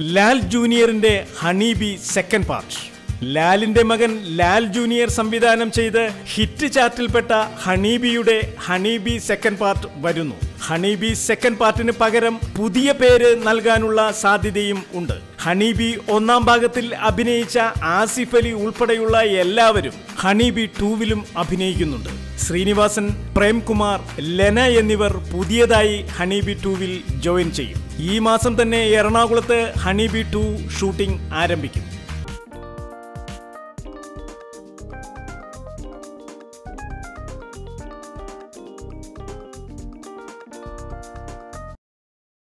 ലാൽ ജൂനിയറിന്റെ Honey Bee second part ലാലിന്റെ മകൻ ലാൽ ജൂനിയർ സംവിധാനം ചെയ്ത് ഹിറ്റ് ചാർട്ടിൽപ്പെട്ട ഹണീബിയുടെ ഹണീബി സെക്കൻഡ് പാർട്ട് വരുന്നു ഹണീബി സെക്കൻഡ് പാർട്ടിന് പകരം പുതിയ പേര് നൽകാനുള്ള സാധ്യതയും ഉണ്ട് ഹണീബി ഒന്നാം ഭാഗത്തിൽ അഭിനയിച്ച ആസിഫ് അലി ഉൾപ്പെടെയുള്ള എല്ലാവരും ഹണീബി ടൂവിലും അഭിനയിക്കുന്നുണ്ട് ശ്രീനിവാസൻ പ്രേംകുമാർ ലെന എന്നിവർ പുതിയതായി ഹണീബി ടൂവിൽ ജോയിൻ ചെയ്യും ഈ മാസം തന്നെ എറണാകുളത്ത് ഹണീബി ടു ഷൂട്ടിംഗ് ആരംഭിക്കും